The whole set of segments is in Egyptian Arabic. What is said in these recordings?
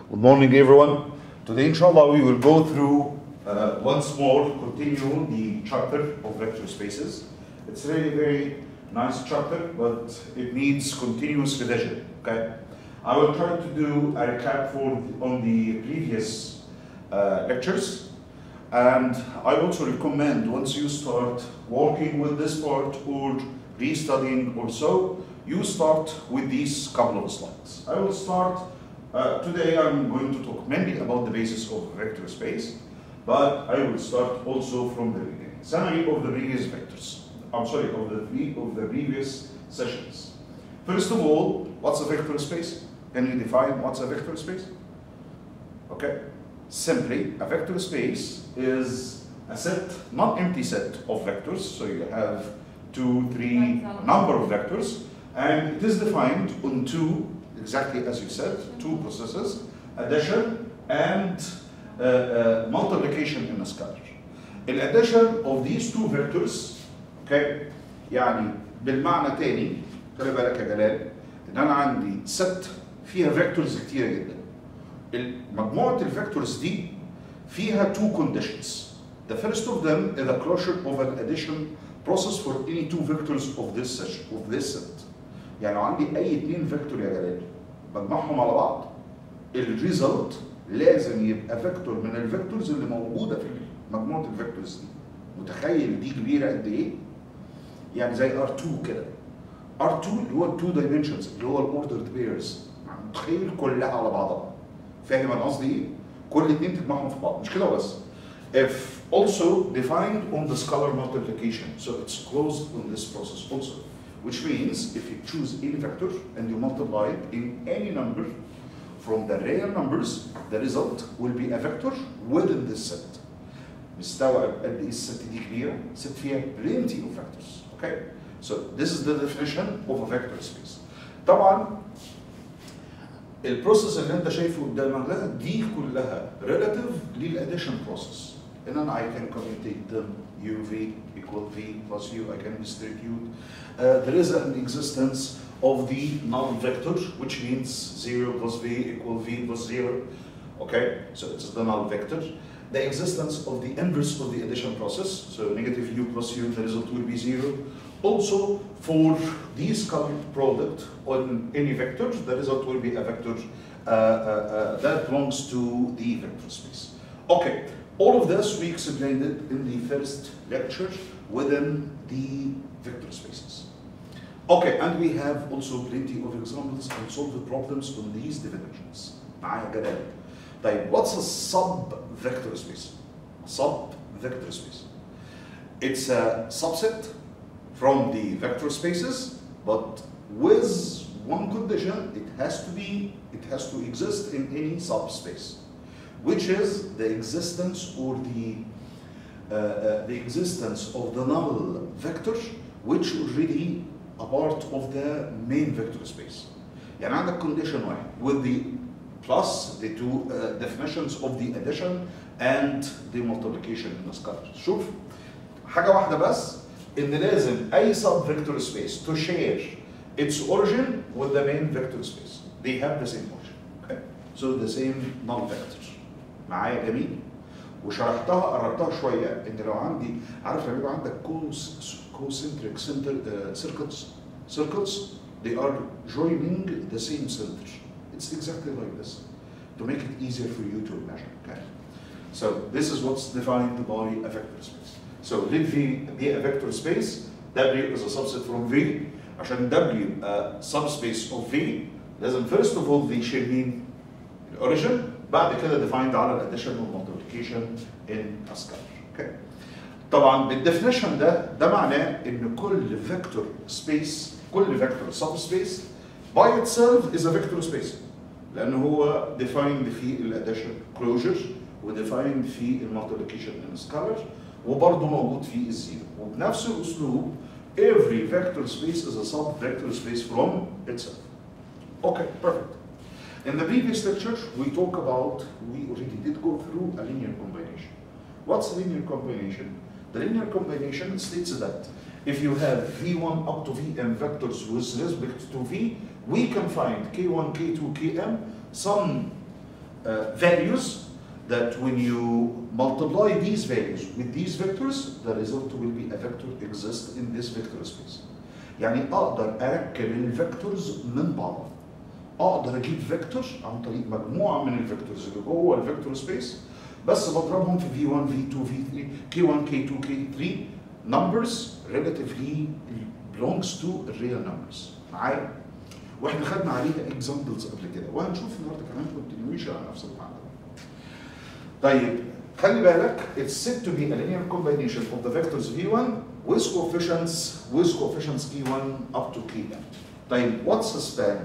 Good morning, everyone. Today, inshallah, we will go through uh, once more, continue the chapter of vector spaces. It's really very nice chapter, but it needs continuous revision. Okay, I will try to do a recap for on the previous uh, lectures, and I also recommend once you start working with this part or restudying or so, you start with these couple of slides. I will start uh, today. I'm going to talk mainly about the basis of vector space, but I will start also from the beginning. Summary of the previous vectors. I'm sorry, of the three of the previous sessions. First of all, what's a vector space? Can you define what's a vector space? Okay. Simply, a vector space is a set, not empty set of vectors. So you have two, three number of vectors, and it is defined on two, exactly as you said, two processes, addition and uh, uh, multiplication in a scalar. The addition of these two vectors, okay, يعني بالمعنى تاني خلي بالك يا جلال ان انا عندي ست فيها فيكتورز كتيره جدا. مجموعه الفيكتورز دي فيها two conditions. The first of them is the closure of an addition process for any two vectors of this session, of this set. يعني لو عندي اي اتنين فيكتور يا جلال بجمعهم على بعض الريزلت لازم يبقى فيكتور من الفيكتورز اللي موجوده في مجموعه الفيكتورز دي متخيل دي كبيره قد ايه؟ يعني زي R2 كده R2 اللي هو التو دايمنشنز اللي هو الاوردرد بيرز متخيل كلها على بعضها فاهم انا قصدي ايه؟ كل اتنين تجمعهم في بعض مش كده بس if also defined on the scalar multiplication so it's closed on this process also which means if you choose any vector and you multiply it in any number from the real numbers the result will be a vector within this set مستوعب قد ايه الست دي كبيره؟ ست فيها plenty of vectors okay so this is the definition of a vector space طبعا البروسيس اللي انت شايفه قدامك ده دي كلها relative للاديشن بروسيس ان انا I can commutate them uv equal v plus u I can distribute uh, there is an existence of the null vector which means 0 plus v equal v plus 0 okay so it's the null vector the existence of the inverse of the addition process so negative u plus u the result will be 0 also for this colored product on any vector the result will be a vector uh, uh, uh, that belongs to the vector space okay all of this we explained it in the first lecture within the vector spaces Okay, and we have also plenty of examples and solved problems on these dimensions. معايا جلال. طيب, what's a sub-vector space? Sub-vector space. It's a subset from the vector spaces, but with one condition, it has to be, it has to exist in any subspace, which is the existence or the uh, uh, the existence of the null vector, which already a part of the main vector space. يعني عندك condition واحد with the plus the two uh, definitions of the addition and the multiplication in the scalar. شوف حاجة واحدة بس إن لازم أي sub vector space to share its origin with the main vector space. They have the same origin. Okay? So the same null vector. معايا جميل؟ وشرحتها قربتها شويه ان لو عندي عارف لما يبقى عندك concentric center uh, circuits circuits they are joining the same center it's exactly like this to make it easier for you to imagine okay so this is what's defined by a vector space so let V be a vector space W is a subset from V عشان W a subspace of V لازم first of all the share mean origin بعد كده defined على الاديشن والمالتيبيكيشن in a scalar okay طبعا بالديفينيشن ده ده معناه ان كل فيكتور سبيس كل فيكتور سب سبيس باي itself is a vector space لان هو defined في الاديشن كلوجر وديفايند في المالتيبيكيشن ان سكالر وبرضه موجود في الزيرو وبنفس الاسلوب every vector space is a sub vector space from itself okay perfect In the previous lecture, we talk about, we already did go through a linear combination. What's a linear combination? The linear combination states that if you have V1 up to Vm vectors with respect to V, we can find K1, K2, Km some uh, values that when you multiply these values with these vectors, the result will be a vector exist in this vector space. يعني اقدر اركب الفيكتورز من بعض. اقدر اجيب فيكتور عن طريق مجموعه من الفيكتورز اللي جوه الفيكتور سبيس بس بضربهم في v1 v2 v3 k1 k2 k3 numbers relatively belongs to real numbers معايا واحنا خدنا عليها examples قبل كده وهنشوف النهارده كمان continuation على نفس المعنى طيب خلي بالك it's said to be a linear combination of the vectors v1 with coefficients with coefficients k1 up to kn طيب what's a span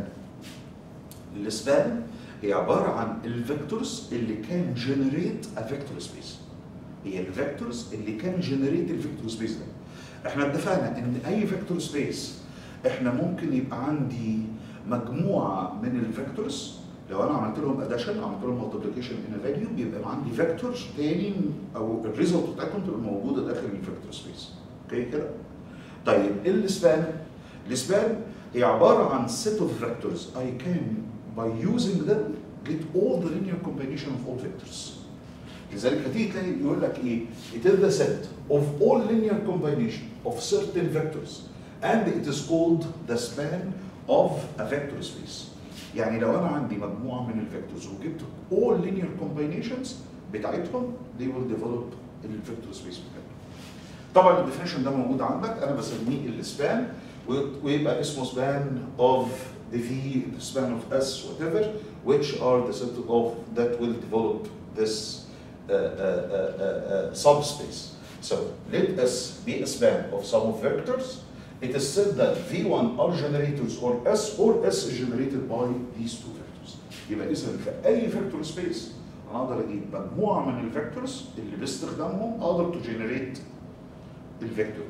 السبان هي عبارة عن الفيكتورز اللي كان جنريت a vector space هي الفيكتورز اللي كان جنريت الفيكتور سبيس ده احنا اتفقنا ان اي فيكتور سبيس احنا ممكن يبقى عندي مجموعة من الفيكتورز لو انا عملت لهم اديشن عملت لهم مالتيبليكيشن ان فاليو بيبقى عندي فيكتور تاني او الريزلت بتاعتهم تبقى موجوده داخل الفيكتور سبيس اوكي كده طيب السبان السبان هي عباره عن set of vectors I can by using them get all the linear combination of all vectors لذلك هتيجي تلاقي يقول لك ايه it is the set of all linear combination of certain vectors and it is called the span of a vector space يعني لو انا عندي مجموعه من الفيكتورز وجبت all linear combinations بتاعتهم they will develop الفيكتور سبيس بتاعتهم طبعا الديفينيشن ده موجود عندك انا بسميه السبان ويبقى اسمه span of the V, the span of S, whatever, which are the set of that will develop this uh, uh, uh, uh, subspace. So let S be a span of sum of vectors. It is said that V1 are generators or S or S is generated by these two vectors. يبقى إذا في أي فيكتور سبيس أنا أقدر أجيب مجموعة من الفيكتورز اللي باستخدامهم أقدر to generate الفيكتور.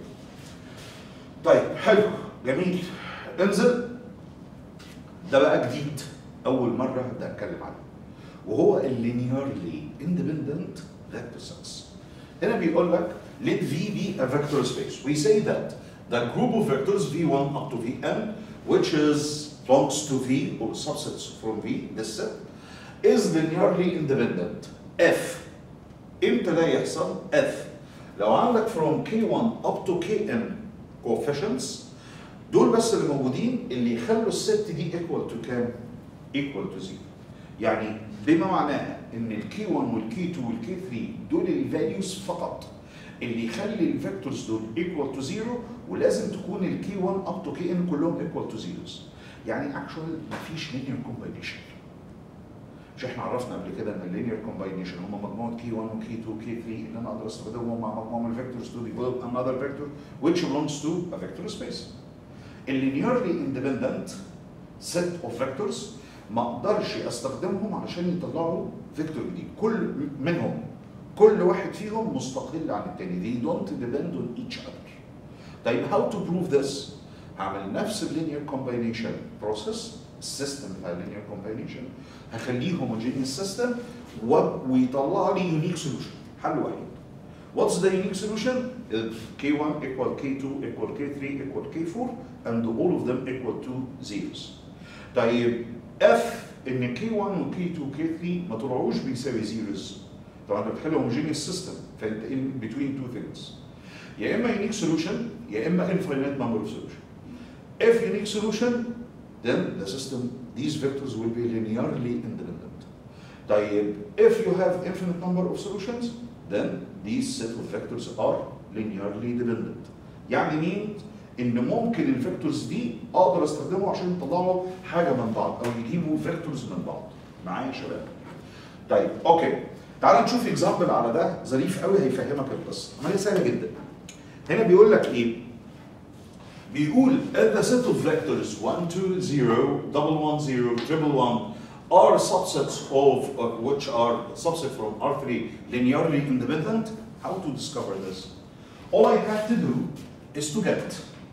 طيب حلو جميل انزل ده بقى جديد اول مره هبدا اتكلم عنه وهو اللينيرلي اندبندنت فيكتور سيتس هنا بيقول لك let V be a vector space we say that the group of vectors V1 up to Vn which is belongs to V or subsets from V this set is linearly independent F امتى ده يحصل F لو عندك from K1 up to Kn coefficients دول بس اللي موجودين اللي يخلوا الست دي ايكوال تو كام؟ ايكوال تو زيرو. يعني بما معناها ان الكي 1 والكي 2 والكي 3 دول الفاليوز فقط اللي يخلي الفيكتورز دول ايكوال تو زيرو ولازم تكون الكي 1 اب تو كي ان كلهم ايكوال تو زيروز. يعني اكشوال مفيش لينير كومباينيشن. مش احنا عرفنا قبل كده ان اللينير كومباينيشن هم مجموعه كي 1 وكي 2 وكي 3 اللي انا اقدر استخدمهم مع مجموعه من الفيكتورز to develop another vector which belongs to a vector space. اللينيرلي اندبندنت set of vectors ما اقدرش استخدمهم علشان يطلعوا فيكتور جديد كل منهم كل واحد فيهم مستقل عن التاني they don't depend on each other طيب how to prove this هعمل نفس اللينير كومباينيشن بروسيس السيستم بتاع اللينير كومباينيشن هخليه homogeneous system ويطلع لي يونيك سولوشن حل وحيد What's the unique solution? If K1 equal K2 equal K3 equal K4 and all of them equal to zeros. طيب F ان K1 و K2 و K3 ما طلعوش بيساوي zeros. طبعا انت بتخلي homogeneous system فانت in between two things. يا اما unique solution يا اما infinite number of solution. If unique solution then the system these vectors will be linearly independent. طيب if you have infinite number of solutions then these set of vectors are linearly dependent. يعني مين؟ ان ممكن الفيكتورز دي اقدر استخدمه عشان يطلعوا حاجه من بعض او يجيبوا فيكتورز من بعض. معايا يا شباب؟ طيب اوكي تعال نشوف اكزامبل على ده ظريف قوي هيفهمك القصه. عمليه سهله جدا. هنا بيقول لك ايه؟ بيقول the set of vectors 1 2 0 double 1 0 triple 1 are subsets of uh, which are subset from R3 linearly independent. How to discover this? All I have to do is to get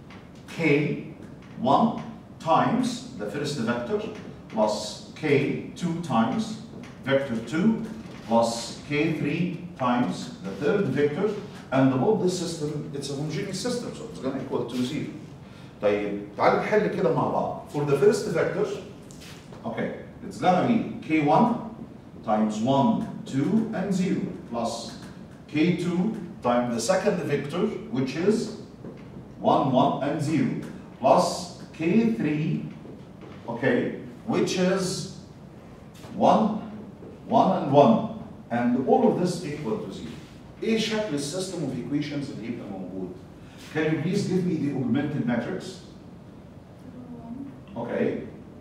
K1 times the first vector plus K2 times vector 2 plus K3 times the third vector and about this system it's a homogeneous system so it's going to equal to 0. طيب تعال نحل كده مع بعض. For the first vector okay it's gonna be K1 times 1, 2, and 0 plus k2 times the second vector, which is 1, 1, and 0 plus k3, okay, which is 1, 1, and 1. And all of this equal to 0. ايه شكل السيستم اوف ايكويشنز اللي يبقى موجود؟ Can you please give me the augmented matrix? اوكي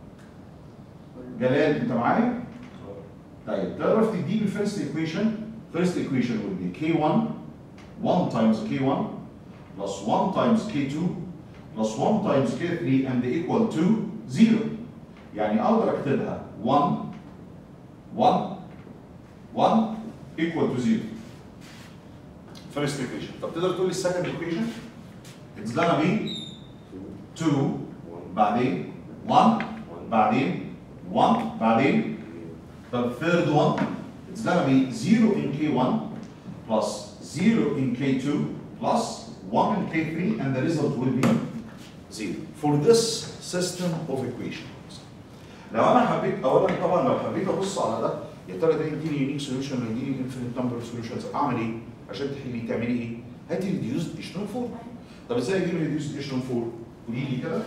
جلال انت معايا؟ طيب تعرف تديني الفيرست ايكويشن first equation would be k1 1 times k1 plus 1 times k2 plus 1 times k3 and equal to 0 يعني اقدر اكتبها 1 1 1 equal to 0 first equation طب تقدر تقول لي second equation it's gonna be 2 بعدين 1 بعدين 1 بعدين the third one it's gonna be 0 in K1 plus 0 in K2 plus 1 in K3 and the result will be 0 for this system of equations لو انا حبيت اولا طبعا لو حبيت ابص على ده يا ترى ده يديني يونيك سوليوشن ولا يديني انفينيت نمبر اوف سوليوشنز اعمل ايه؟ عشان تحلي تعملي ايه؟ هاتي ريديوزد اشتون فور طب ازاي اجيب ريديوزد اشتون فور؟ قولي لي كده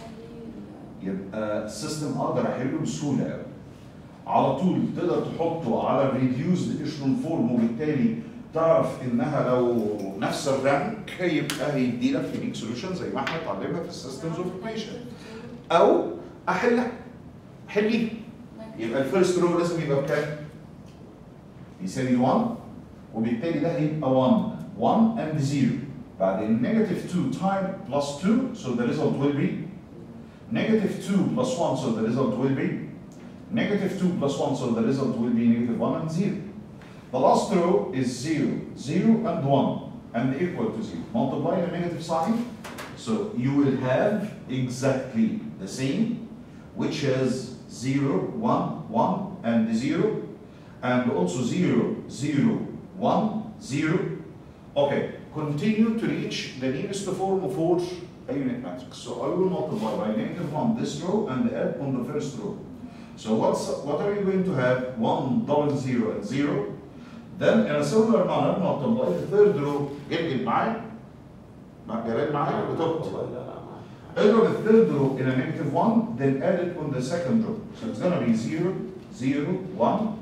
يبقى السيستم اقدر احله بسهوله قوي على طول تقدر تحطه على الريديوزد اشلون فورم وبالتالي تعرف انها لو نفس الرانك يبقى هيدي لك يونيك سوليوشن زي ما احنا اتعلمنا في السيستمز اوف ايكويشن او احلها حلي يبقى الفيرست رو لازم يبقى بكام؟ يساوي 1 وبالتالي ده هيبقى 1 1 and 0 بعدين negative 2 time plus 2 so the result will be negative 2 plus 1 so the result will be negative 2 plus 1 so the result will be negative 1 and 0 the last row is 0 0 and 1 and equal to 0 multiply the negative sign so you will have exactly the same which is 0 1 1 and 0 and also 0 0 1 0 okay continue to reach the nearest form for a unit matrix. So I will multiply by negative 1 this row and add on the first row. So what's what are you going to have? 1 double 0 and 0. Then in a similar manner multiply the third row. جلجل معايا؟ مع جلال معايا وتبت. اضرب الثird row in a negative 1 then add it on the second row. So it's gonna be 0 0 1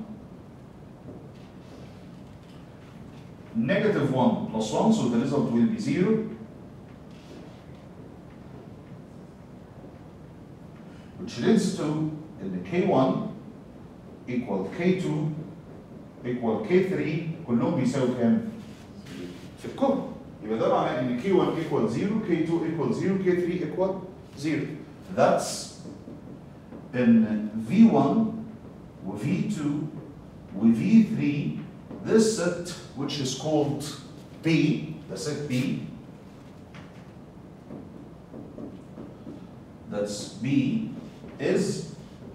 negative 1 plus 1 so the result will be 0 which leads to in the K1 equal K2 equal K3 كلهم بيساوي كام؟ في الكل يبقى ده معناه ان K1 equal 0 K2 equal 0 K3 equal 0 that's in V1 و V2 و V3 this set which is called P the set P that's B is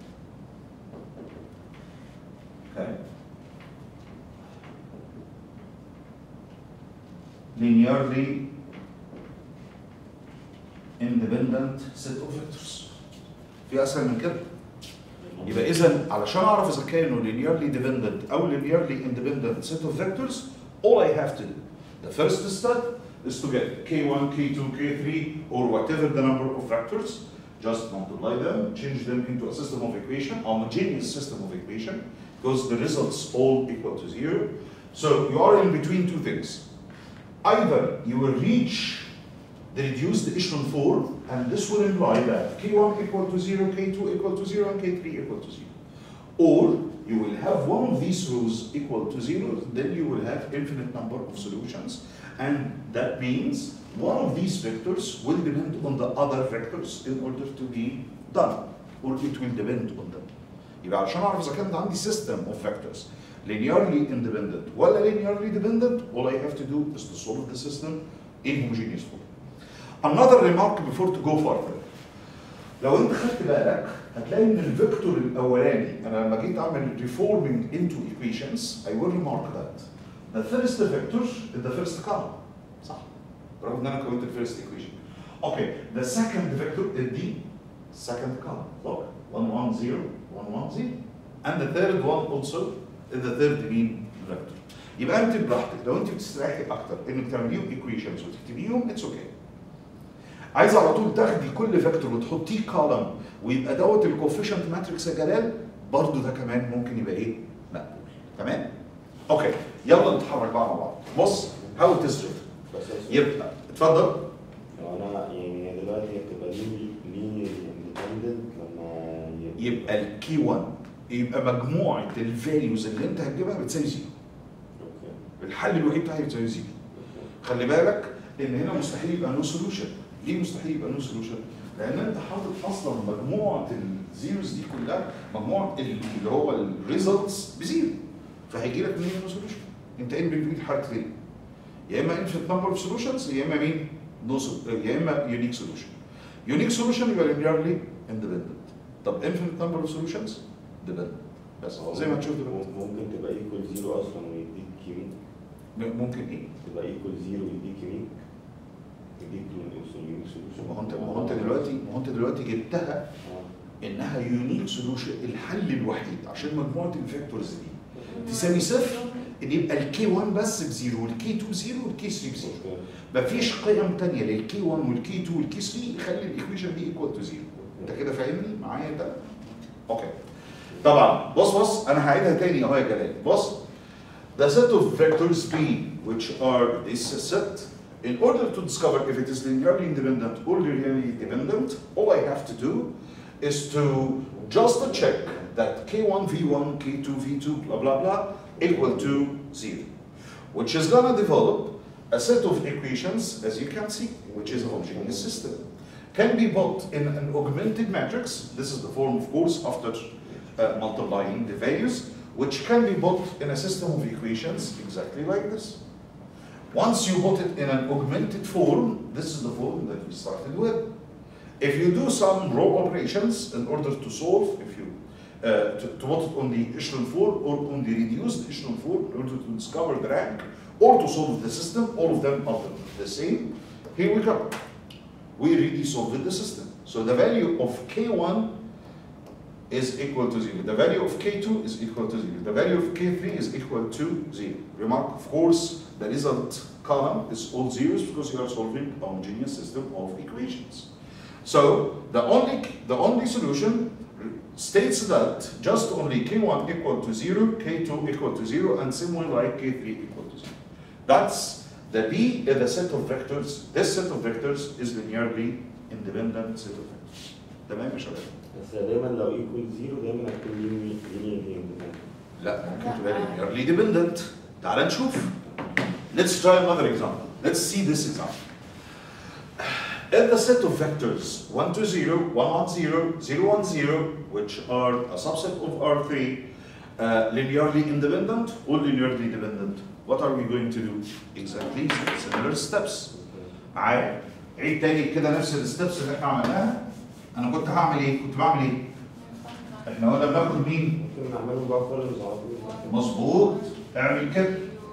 okay linearly independent set of vectors في اسهل من كده يبقى اذا علشان اعرف اذا كانوا linearly dependent او linearly independent set of vectors all I have to do the first step is to get k1 k2 k3 or whatever the number of vectors just multiply them, change them into a system of equation, homogeneous system of equation, because the results all equal to zero. So you are in between two things. Either you will reach the reduced echelon form, and this will imply that K1 equal to zero, K2 equal to zero, and K3 equal to zero. Or you will have one of these rows equal to zero, then you will have infinite number of solutions, and that means one of these vectors will depend on the other vectors in order to be done, or it will depend on them. يبقى عشان اعرف اذا كانت عندي system of vectors linearly independent ولا linearly dependent, all I have to do is to solve the system in homogeneous form. Another remark before to go further. لو انت خدت بالك هتلاقي ان الفيكتور الاولاني انا لما جيت اعمل reforming into equations I will remark that the first vector is the first column صح رغم ان انا كونت الفيرست equation okay the second vector is the second column look 1 1 0 1 1 0 and the third one also the third مين vector يبقى انت براحتك لو انت بتستريحي اكتر انك تعمليهم equations وتكتبيهم اتس اوكي okay. عايز على طول تاخدي كل فاكتور وتحطيه كولم ويبقى دوت الكوفيشنت ماتريكس يا جلال برضه ده كمان ممكن يبقى ايه؟ مقبول تمام؟ اوكي يلا نتحرك بقى مع بعض بص هاو تسرد بس يبقى اتفضل لو انا يعني هي دلوقتي هي بتبقى لينير اندبندنت لما ي- يبقى الكي 1 يبقى مجموعه الفاليوز اللي انت هتجيبها بتساوي زيرو اوكي الحل الوحيد بتاعها بتساوي زيرو خلي بالك ان هنا مستحيل يبقى نو سولوشن ليه مستحيل يبقى نو سولوشن لان انت حاطط اصلا مجموعه الزيروز دي كلها مجموعه ال- اللي هو الريزلتس بزيرو فهيجي لك منين نو سولوشن انت ان بين حاجتين يا اما انفينيت نمبر اوف سولوشنز يا اما مين نو يا اما يونيك سولوشن يونيك سولوشن يبقى لينيرلي اندبندنت طب انفينيت نمبر اوف سولوشنز ديبندنت بس زي ما تشوف دلوقتي ممكن تبقى ايكوال زيرو اصلا ويديك كيميك ممكن ايه تبقى ايكوال زيرو ويديك كيميك يديك يونيك سوليوشن ما هو انت ما هو انت دلوقتي ما هو انت دلوقتي جبتها انها يونيك سولوشن الحل الوحيد عشان مجموعه الفيكتورز دي تساوي صفر ان يبقى الكي 1 بس بزيرو والكي 2 بزيرو والكي 3 بزيرو مفيش قيم تانية للكي 1 والكي 2 والكي 3 يخلي الايكويشن دي ايكوال تو زيرو انت كده فاهمني معايا انت؟ اوكي طبعا بص بص انا هعيدها تاني اهو يا جلال بص The set of vectors B which are this set in order to discover if it is linearly independent or linearly dependent all I have to do is to just check that K1 V1 K2 V2 blah blah blah equal to zero which is gonna develop a set of equations, as you can see, which is a homogeneous system. Can be put in an augmented matrix. This is the form, of course, after uh, multiplying the values, which can be put in a system of equations exactly like this. Once you put it in an augmented form, this is the form that we started with. If you do some row operations in order to solve, if you uh, to, to put it on the echelon form or on the reduced echelon form in order to discover the rank or to solve the system, all of them are the same. Here we go. We already solved the system. So the value of K1 is equal to zero. The value of K2 is equal to zero. The value of K3 is equal to zero. Remark, of course, the result column is all zeros because you are solving a homogeneous system of equations. So the only, the only solution states that just only K1 equal to zero, K2 equal to zero, and similarly like K3 equal to zero. That's the B is the set of vectors. This set of vectors is linearly independent set of vectors. تمام يا شباب؟ بس دايما لو ايكوال زيرو دايما هتكون لينير اندبندنت لا ممكن تبقى linearly dependent. تعال نشوف. Let's try another example. Let's see this example. If the set of vectors 1 to 0, 1 1 0, 0 1 0, which are a subset of R3, uh, linearly independent or linearly dependent, what are we going to do? Exactly similar steps. معايا عيد تاني كده نفس الستبس اللي احنا عملناها انا كنت هعمل ايه؟ كنت بعمل ايه؟ احنا قلنا بناخد مين؟ ممكن نعملهم بقى كولمز على طول مظبوط اعمل كده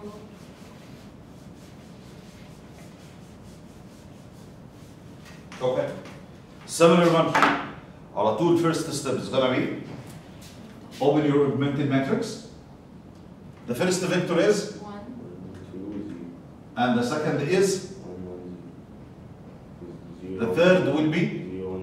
اوكي similar one على طول first step is gonna be open your augmented matrix the first vector is and the second is the third will be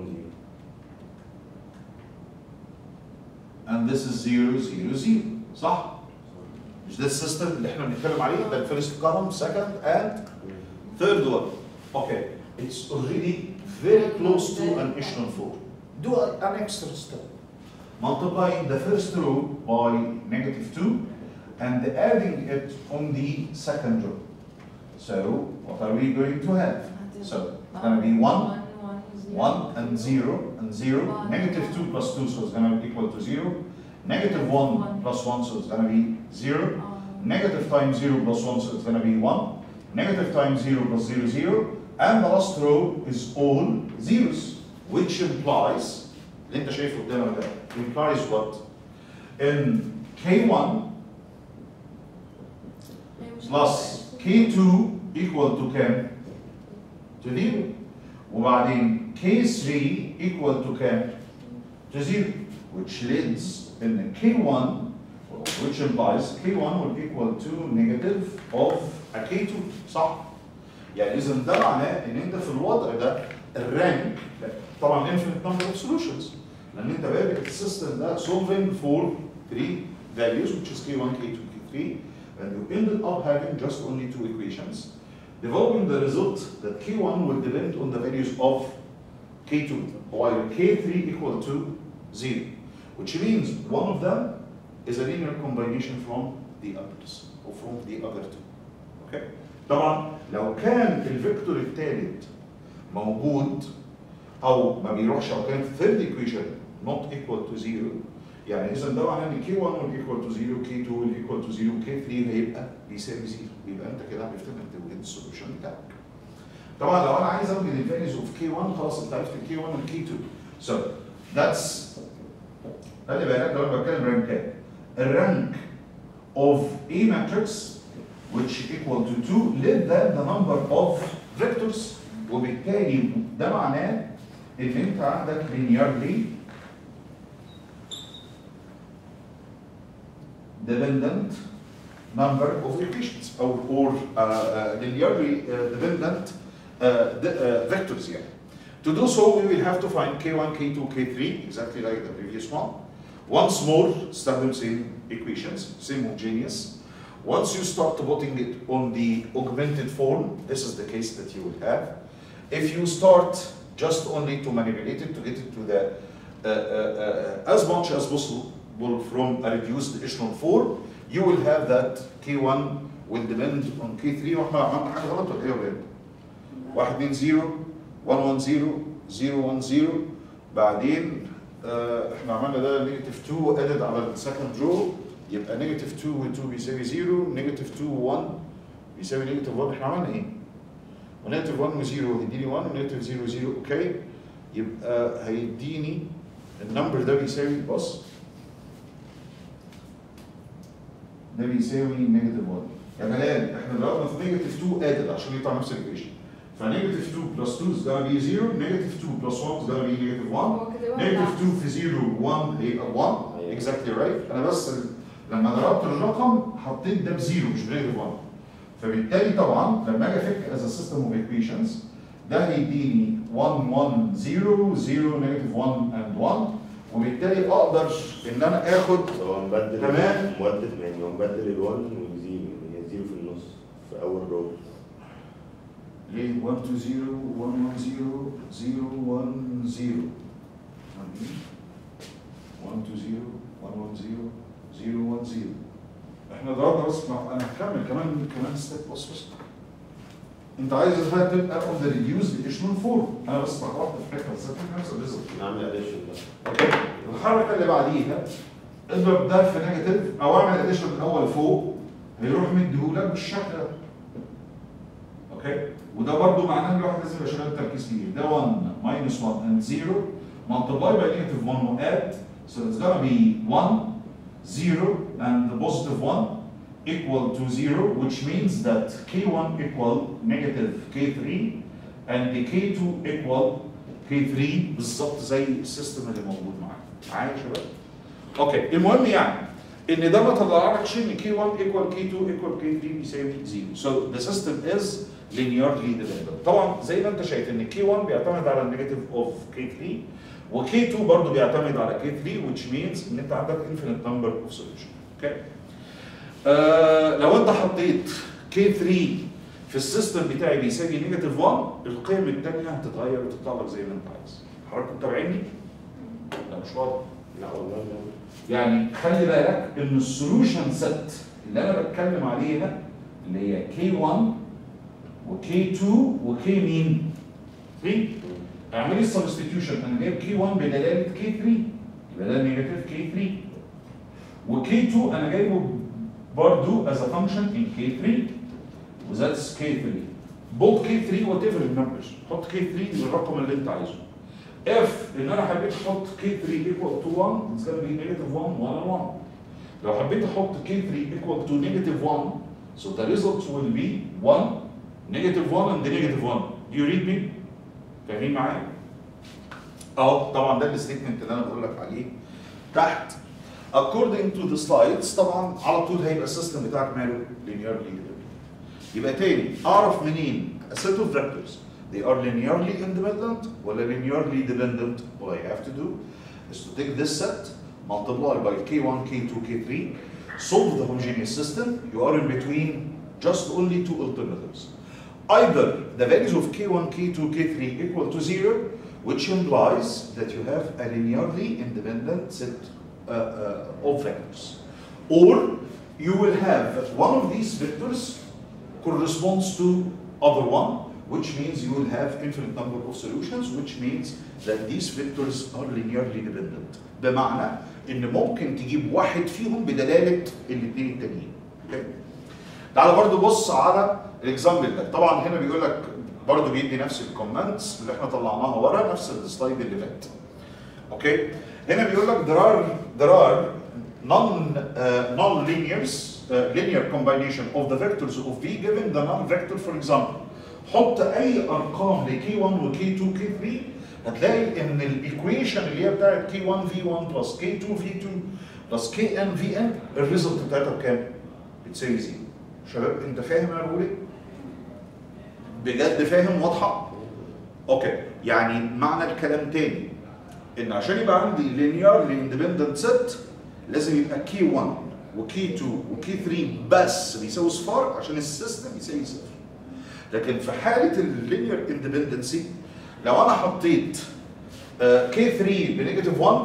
and this is 0 0 0 صح؟ مش ده السيستم اللي احنا بنتكلم عليه ده الفيرست column second and third one okay it's already very close to an echelon form do a- an extra step multiplying the first row by negative 2 and adding it on the second row so what are we going to have so it's going to be 1 1 and 0 and 0 negative 2 plus 2 so it's going to be equal to 0 negative 1 plus 1 so it's going to be 0 negative times 0 plus 1, so it's going to be 1. Negative times 0 plus 0, 0. And the last row is all zeros, which implies, اللي انت شايفه قدامك ده, implies what? In K1 plus K2 equal to كام؟ To 0. وبعدين K3 equal to كام؟ To 0. Which leads ان K1 which implies K1 will equal to negative of a K2 صح؟ يعني اذا ده معناه ان انت في الوضع ده الرانك طبعا infinite number of solutions لان انت بادئ السيستم ده solving for three values which is K1, K2, K3 and you ended up having just only two equations developing the result that K1 will depend on the values of K2 while K3 equal to 0 which means one of them is a linear combination from the others or from the other two okay طبعا لو كان الفيكتور الثالث موجود او ما بيروحش او كانت third equation not equal to 0 يعني اذا ده معناه ان K1 will equal to 0 K2 will equal to 0 K3 هيبقى بيساوي 0 يبقى انت كده عرفت انك توجد السولوشن بتاعك طبعا لو انا عايز اوجد الفاليوز اوف K1 خلاص انت عرفت K1 و K2 so that's خلي بالك لو انا بتكلم رانكات الرانك of A matrix which equal to 2 less than the number of vectors وبالتالي ده معناه ان انت عندك linearly dependent number of equations or, or uh, uh, linearly uh, dependent uh, the, uh, vectors here. To do so, we will have to find K1, K2, K3, exactly like the previous one. Once more, start same equations, same homogeneous. Once you start putting it on the augmented form, this is the case that you will have. If you start just only to manipulate it to get it to the uh, uh, uh, as much as possible from a reduced echelon form, you will have that K1 will depend on K3 واحنا عملنا حاجه غلط ولا ايه يا ولاد؟ 1 2 0 1 1 0 0 1 0 بعدين آه احنا عملنا ده نيجاتيف 2 ادد على السكند رو يبقى نيجاتيف 2 و 2 بيساوي 0 نيجاتيف 2 و 1 بيساوي نيجاتيف 1 احنا عملنا ايه؟ ونيجاتيف 1 و 0 هيديني 1 ونيجاتيف 0 و 0 اوكي يبقى هيديني النمبر ده بيساوي بص ده بيساوي نيجاتيف 1 يا جلال احنا ضربنا في نيجاتيف 2 ادد عشان يطلع نفس الايكويشن فنيجاتيف 2 بلس 2 is gonna be 0 نيجاتيف 2 بلس 1 is gonna be نيجاتيف 1 هو كده واحد نيجاتيف عكس. 2 في 0 1 هيبقى 1 أيوة. exactly right انا بس ال- لما ضربت الرقم حطيت ده بزيرو مش بنيجاتيف 1 فبالتالي طبعا لما اجي افك از سيستم اوف ايكويشنز ده هيديني 1 1 0 0 نيجاتيف 1 اند 1 وبالتالي اقدر ان انا اخد هو مبدل تمام. مبدل يعني هو مبدل ال 1 والزيرو يعني زيرو في النص في اول رو ليه 1 2 0 1 1 0 0 1 0 1 2 0 1 1 0 0 1 0 احنا ضربنا بس مع انا هكمل كمان كمان ستيب بص بص انت عايز الفايل تبقى اون ذا ريديوز اشنون فورم انا بس بحط في حته بس نفس الريزلت نعمل اديشن بقى اوكي الحركه اللي بعديها اضرب ده في نيجاتيف او اعمل اديشن الاول فوق هيروح مديهولك بالشكل ده اوكي وده برضو معناه ان الواحد لازم يبقى شغال تركيز كبير ده 1 minus 1 and 0 multiply by negative 1 و add so it's gonna be 1 0 and the positive 1 equal to 0 which means that k1 equal negative k3 and the k2 equal K3 بالظبط زي السيستم اللي موجود معاك معايا يا شباب اوكي المهم يعني ان ده ما طلعلكش ان K1 equal K2 equal K3 بيساوي 0 so the system is linearly dependent طبعا زي ما انت شايف ان K1 بيعتمد على النيجاتيف اوف K3 و K2 برضه بيعتمد على K3 which means ان انت عندك infinite number of solution اوكي آه لو انت حطيت K3 في السيستم بتاعي بيساوي نيجاتيف 1 القيم الثانيه هتتغير وتطلع لك زي ما انت عايز حضرتك متابعيني؟ لا مش واضح لا والله لا يعني خلي بالك ان السولوشن سيت اللي انا بتكلم عليها اللي هي K1 وK2 وK مين؟ 3 اعملي السبستيتيوشن انا جايب K1 بدلاله K3 يبقى ده نيجاتيف K3 وK2 انا جايبه برضو as a function in K3 وذاتس K3 both K3 whatever النمبرز حط K3 بالرقم اللي انت عايزه if ان انا حبيت احط K3 equal to 1 it's gonna be negative 1 1 and 1 لو حبيت احط K3 equal to negative 1 so the result will be 1 negative 1 and the negative 1 do you read me؟ فاهمين معايا؟ اهو طبعا ده الستيتمنت اللي انا بقول لك عليه تحت according to the slides طبعا على طول هيبقى السيستم بتاعك ماله linearly independent يبقى تاني اعرف منين a set of vectors they are linearly independent ولا linearly dependent all I have to do is to take this set multiply by k1 k2 k3 solve the homogeneous system you are in between just only two alternatives either the values of k1 k2 k3 equal to zero which implies that you have a linearly independent set uh, uh, of vectors or you will have one of these vectors corresponds to other one which means you will have infinite number of solutions which means that these vectors are linearly dependent بمعنى ان ممكن تجيب واحد فيهم بدلاله الاثنين التانيين okay? تعال برضو بص على الاكزامبل ده طبعا هنا بيقول لك برضو بيدي نفس الكومنتس اللي احنا طلعناها ورا نفس السلايد اللي فات اوكي هنا بيقول لك there are there are non uh, non linears uh, linear combination of the vectors of v given the non vector for example حط اي ارقام ل k1 و k2 k3 هتلاقي ان الايكويشن اللي هي بتاعت k1 v1 بلس k2 v2 بلس kn vn الريزلت بتاعتها بكام؟ بتساوي زيرو شباب انت فاهم انا بقول ايه؟ بجد فاهم واضحه؟ اوكي يعني معنى الكلام تاني ان عشان يبقى عندي linearly independent set لازم يبقى K1 وK2 وK3 بس بيساوي صفار عشان السيستم يساوي صفر. لكن في حالة اللينير اندبندنسي لو انا حطيت آه، K3 بنيجاتيف 1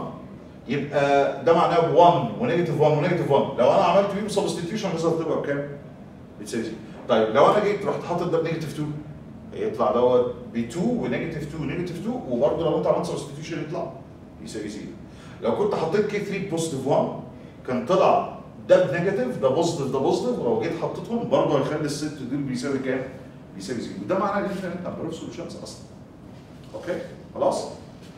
يبقى ده معناه ب 1 ونيجاتيف 1 ونيجاتيف 1 لو انا عملت بيهم سبستيتيوشن الريزلت تبقى بكام؟ بتساوي زيرو. طيب لو انا جيت رحت حاطط ده بنيجاتيف 2 يطلع دوت ب 2 ونيجاتيف 2 ونيجاتيف 2 وبرضه لو انت عملت سبستيتيوشن يطلع يساوي زيرو. لو كنت حطيت كي 3 بوزيتيف 1 كان طلع ده بنيجاتيف ده بوزيتيف ده بوزيتيف ولو جيت حطيتهم برضه هيخلي الست دول بيساوي كام؟ بيساوي زيرو وده معناه الانفينيت نمبر اوف سوليوشنز اصلا. اوكي؟ خلاص؟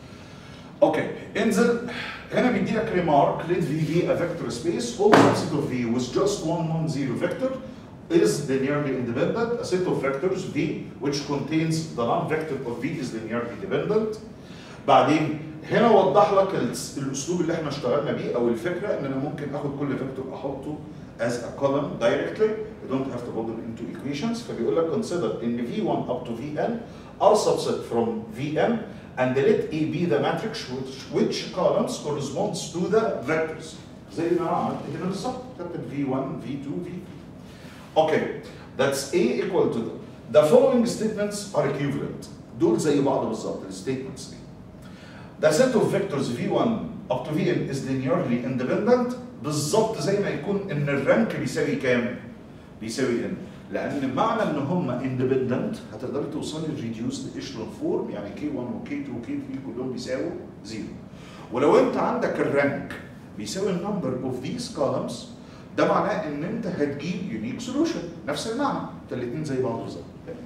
اوكي انزل هنا بيدي لك ريمارك let v be a vector space all subset of v with just one non-zero vector is linearly independent a set of vectors v which contains the non-vector of v is linearly dependent بعدين هنا وضح لك الس- الاسلوب اللي احنا اشتغلنا بيه او الفكره ان انا ممكن اخد كل فيكتور احطه as a column directly you don't have to put them into equations فبيقول لك consider ان v1 up to vn are subset from vm and let A be the matrix which, which columns corresponds to the vectors زي ما انا عملت هنا بالظبط كتبت v1 v2 v3 Okay, that's A equal to the. The following statements are equivalent. دول زي بعض بالظبط الستيتمنتس دي. The set of vectors v1 up to vn is linearly independent بالظبط زي ما يكون ان الرانك بيساوي كام؟ بيساوي n. لان معنى ان هم independent هتقدري توصلي لريديوسد اشلون فورم يعني k1 و k2 و k3 كلهم بيساووا زيرو. ولو انت عندك الرانك بيساوي النمبر اوف ذيس columns ده معناه ان انت هتجيب يونيك سولوشن نفس المعنى انت الاثنين زي بعض بالظبط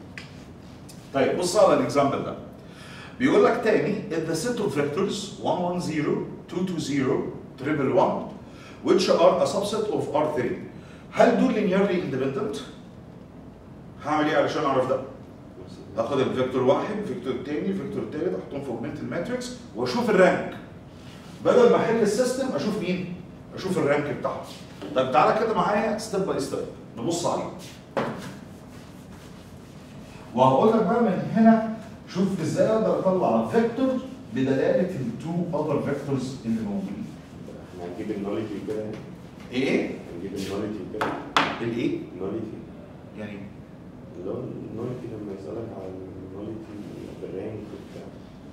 طيب بص على الاكزامبل ده بيقول لك تاني if the set of vectors 1 1 0 2 2 0 triple 1 which are a subset of R3 هل دول linearly independent؟ هعمل ايه علشان اعرف ده؟ هاخد الفيكتور واحد الفيكتور الثاني الفيكتور الثالث احطهم في اوجمنت الماتريكس واشوف الرانك بدل ما احل السيستم اشوف مين؟ اشوف الرانك بتاعهم طيب تعالى كده معايا ستيب باي ستيب نبص عليه وهقول لك بقى من هنا شوف ازاي اقدر اطلع فيكتور بدلاله التو اذر فيكتورز اللي موجودين احنا هنجيب النوليتي كده ايه؟ هنجيب النوليتي كده الايه؟ النوليتي يعني اللي هو النوليتي لما يسألك على النوليتي بالرانك وبتاع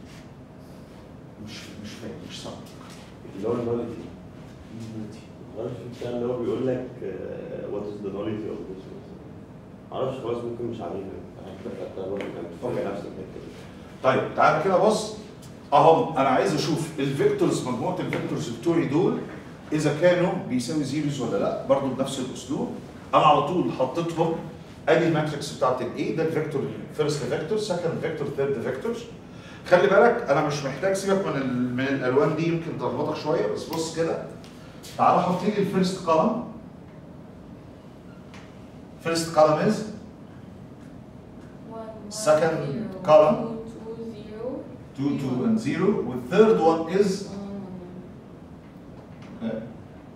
مش مش فاهم مش صح اللي هو النوليتي معرفش بتاع اللي هو بيقول لك وات از ذا نوليتي اوف ذس معرفش خلاص ممكن مش علينا حتى برضه كانت أوكي. في نفس الحته دي طيب تعالى كده بص اهم انا عايز اشوف الفيكتورز مجموعه الفيكتورز بتوعي دول اذا كانوا بيساوي زيروز ولا لا برضو بنفس الاسلوب انا على طول حطيتهم ادي الماتريكس بتاعت الاي ده الفيكتور فيرست فيكتور سكند فيكتور ثيرد فيكتور خلي بالك انا مش محتاج سيبك من ال- من الالوان دي يمكن تلخبطك شويه بس بص كده تعالى حط لي الفيرست كولم فيرست كولم از Second column. 2 2 and 0 والثيرد one is uh,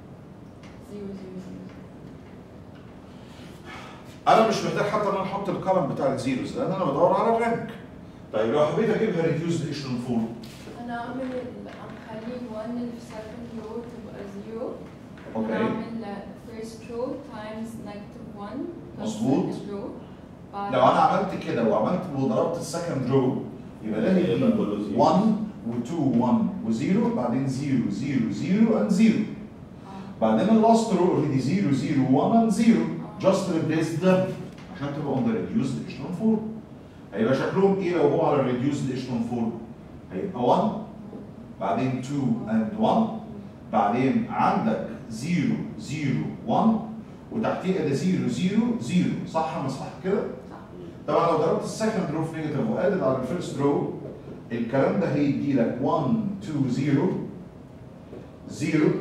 انا مش محتاج حتى ان انا احط الكلم بتاع الزيروز لان انا بدور على الرانك طيب لو حبيت اجيبها ريديوزد ايشلون فورم انا اعمل ال- اخلي ال1 اللي في second row تبقى 0 أوكي. اعمل first row times negative 1 plus مظبوط. second row بعد- لو انا عملت كده وعملت وضربت السكند رو يبقى ده يبقى هيبقى كله زيرو. 1 و2 1 و0 بعدين 0 0 0 and 0 آه. بعدين اللاست رو اوريدي 0 0 1 and 0 just replace them عشان تبقى on the reduced echelon form هيبقى شكلهم ايه لو هو على الريديوسد echelon form هيبقى 1 بعدين 2 and 1 بعدين عندك 0 0 1 وتحتيه ده 0 0 0 صح انا صح كده؟ صح. طبعا لو ضربت السكند رو في نيجاتيف وقلت على الفيرست رو الكلام ده هيدي لك 1 2 0 0 0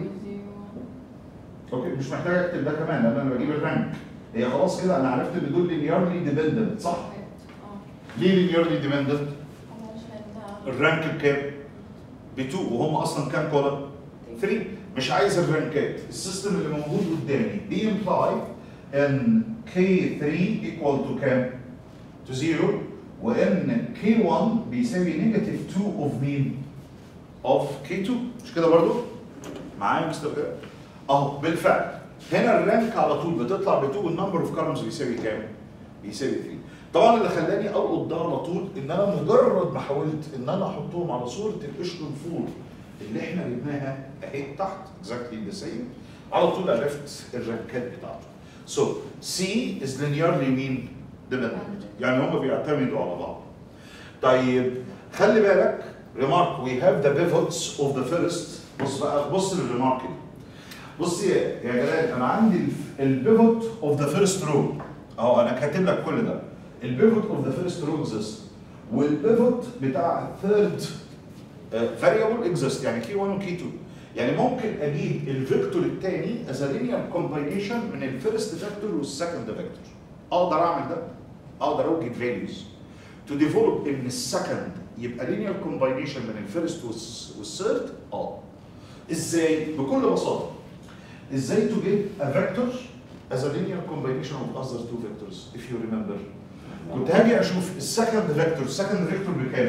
اوكي مش محتاج اكتب ده كمان لان انا بجيب الرانك هي خلاص كده انا عرفت ان دول لينيرلي ديبندنت صح؟ اه ليه لينيرلي ديبندنت؟ علشان الرانك بكام؟ ب 2 وهم اصلا كام كولم؟ 3 مش عايز الرانكات السيستم اللي موجود قدامي بيمبلاي ان K3 equal to كام؟ to 0 وان K1 بيساوي نيجاتيف 2 اوف مين؟ اوف K2 مش كده برضو؟ معايا مستر إيه؟ اهو بالفعل هنا الرانك على طول بتطلع ب 2 والنمبر اوف كولمز بيساوي كام؟ بيساوي 3 طبعا اللي خلاني القط ده على طول ان انا مجرد ما حاولت ان انا احطهم على صوره الاشلون فور اللي احنا جبناها اهي تحت اكزاكتلي ذا سيم على طول عرفت الرانكات بتاعته. So C is linearly مين؟ dependent يعني هم بيعتمدوا على بعض. طيب خلي بالك remark we have the pivots of the first بص بقى بص للريمارك دي. بص يا يا جلال انا عندي البيفوت اوف ذا فيرست رو اهو انا كاتب لك كل ده البيفوت اوف ذا فيرست رو اكزيست والبيفوت بتاع الثيرد فاريبل اكزيست يعني كي 1 وكي 2 يعني ممكن اجيب الفيكتور الثاني از لينير كومباينيشن من الفيرست فيكتور والسكند فيكتور اقدر اعمل ده اقدر اوجد فاليوز تو ديفلوب ان السكند يبقى لينير كومباينيشن من الفيرست والثيرد اه ازاي بكل بساطه ازاي to get a vector as a linear combination of other two vectors if you remember كنت هاجي اشوف السكند فيكتور السكند فيكتور بكام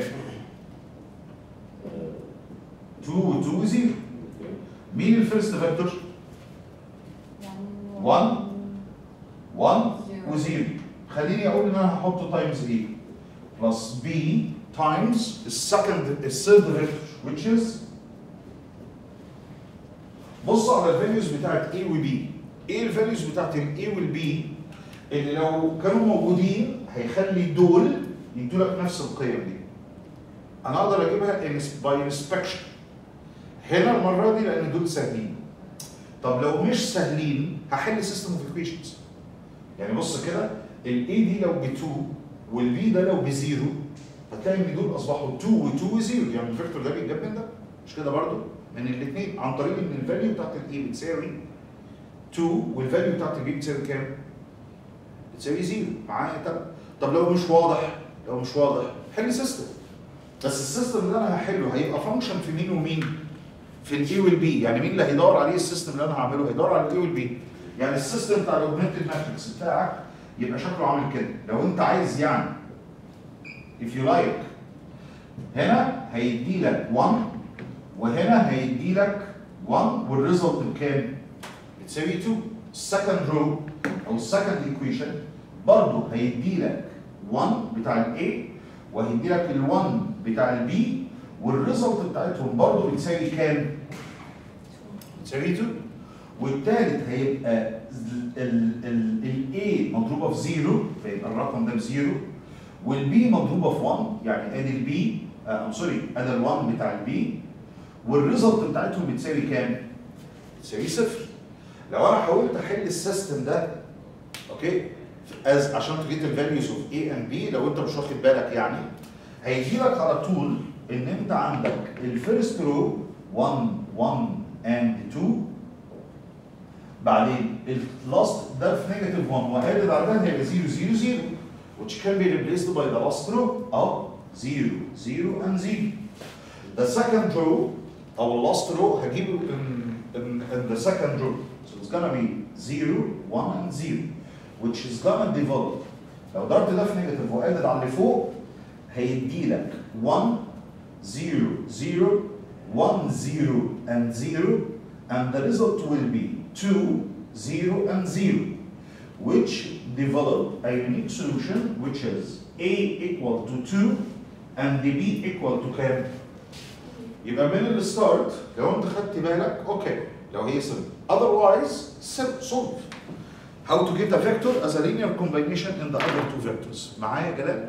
2 و 2 و 0 مين الفيرست فيكتور 1 1 و 0 خليني اقول ان انا هحطه تايمز ايه بلس بي تايمز السكند الثيرد فيكتور which is بص على الفاليوز بتاعت A و B ايه الفاليوز بتاعت ال A وال B اللي لو كانوا موجودين هيخلي دول يدوا لك نفس القيم دي انا اقدر اجيبها باي انسبكشن هنا المره دي لان دول سهلين طب لو مش سهلين هحل سيستم اوف ايكويشنز يعني بص كده ال A دي لو ب 2 وال B ده لو ب 0 هتلاقي ان دول اصبحوا 2 و 2 و 0 يعني الفيكتور ده بيتجاب من ده مش كده برضه من الاثنين عن طريق ان الفاليو بتاعت الاي بتساوي 2 والفاليو بتاعت البي بتساوي كام؟ بتساوي 0 معايا طب طب لو مش واضح لو مش واضح حل سيستم بس السيستم اللي انا هحله هيبقى فانكشن في مين ومين؟ في الاي والبي يعني مين اللي هيدور عليه السيستم اللي انا هعمله؟ هيدور على الاي والبي يعني السيستم بتاع الاوجمنتد ماتريكس بتاعك يبقى شكله عامل كده لو انت عايز يعني if you like هنا هيدي لك 1 وهنا هيدي لك 1 والريزلت بكام؟ بتساوي 2 السكند رو او السكند ايكويشن برضه هيدي لك 1 بتاع الاي وهيدي لك ال1 بتاع البي والريزلت بتاعتهم برضه بتساوي كام؟ بتساوي 2 والثالث هيبقى الاي مضروبه في 0 فيبقى الرقم ده بزيرو والبي مضروبه في 1 يعني ادي البي ام سوري ادي ال1 بتاع البي والريزلت بتاعتهم بتساوي كام؟ بتساوي صفر. لو انا حاولت احل السيستم ده اوكي از عشان تجيب الفاليوز اوف اي اند بي لو انت مش واخد بالك يعني هيجي لك على طول ان انت عندك الفيرست رو 1 1 اند 2 بعدين اللاست ده في نيجاتيف 1 وهادد على ده هيبقى 0 0 0 which can be replaced by the last row of 0 0 and 0 the second row او last row هجيبه in, in, in the second row so it's gonna be 0 1 and 0 which is gonna develop لو ضربت ده في نيجاتيف وقادر على اللي فوق هيدي لك 1 0 0 1 0 and 0 and the result will be 2 0 and 0 which develop a unique solution which is A equal to 2 and B equal to كام؟ يبقى من الستارت لو انت خدت بالك اوكي لو هي simple otherwise sim- solve how to get a vector as a linear combination in the other two vectors معايا جلال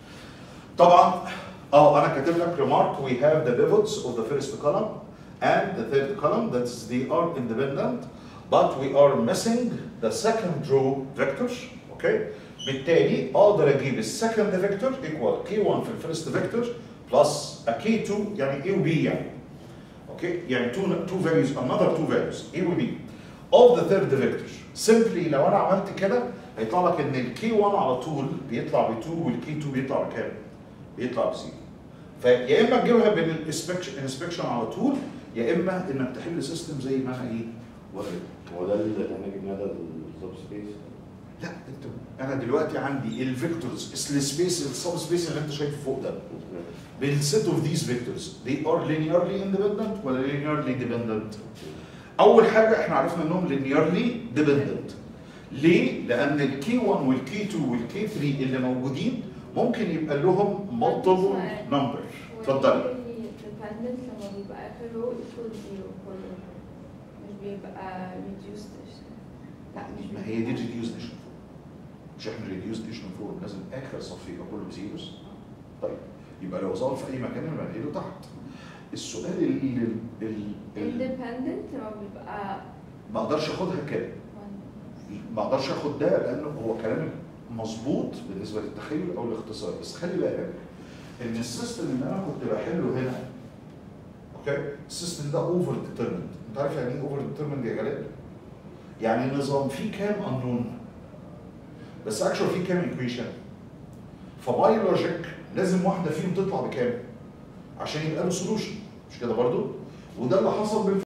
طبعا اه انا كاتب لك remark we have the pivots of the first column and the third column that is they are independent but we are missing the second row vectors okay بالتالي اقدر اجيب السكند فيكتور equal k1 في الفيرست فيكتور plus a k2 يعني a و b يعني okay يعني two two values another two values a و b of the third vector simply لو انا عملت كده هيطلع لك ان ال k1 على طول بيطلع ب 2 وال k2 بيطلع بكام؟ بيطلع ب 0 فيا اما تجيبها بالانسبكشن على طول يا اما انك تحل سيستم زي ما انا ايه وريت هو ده اللي احنا جبناه ده السب سبيس لا انت انا دلوقتي عندي الفيكتورز السبيس السب سبيس اللي انت شايفه فوق ده بالست اوف ذيس فيكتورز they are linearly independent ولا linearly dependent؟ اول حاجه احنا عرفنا انهم linearly dependent ليه؟ لان الكي 1 والكي 2 والكي 3 اللي موجودين ممكن يبقى لهم multiple number اتفضلي dependent لما بيبقى آخر row equal zero كله مش بيبقى reduced لا مش ما هي دي ريديوز نيشن مش احنا ريديوز نيشن فور لازم اخر صف يبقى كله بزيروز طيب يبقى لو ظهر في اي مكان يبقى نقله تحت السؤال اللي independent لما بيبقى ما اقدرش اخدها كده one. ما اقدرش اخد ده لانه هو كلام مظبوط بالنسبه للتخيل او الاختصار بس خلي بالك ان السيستم اللي انا كنت بحله هنا اوكي السيستم ده اوفر ديترمند انت عارف يعني ايه اوفر ديترمند يا جلال؟ يعني النظام فيه كام انون بس اكشوال فيه كام ايكويشن فباي لوجيك لازم واحده فيهم تطلع بكام عشان يبقى له سولوشن مش كده برضو وده اللي حصل بال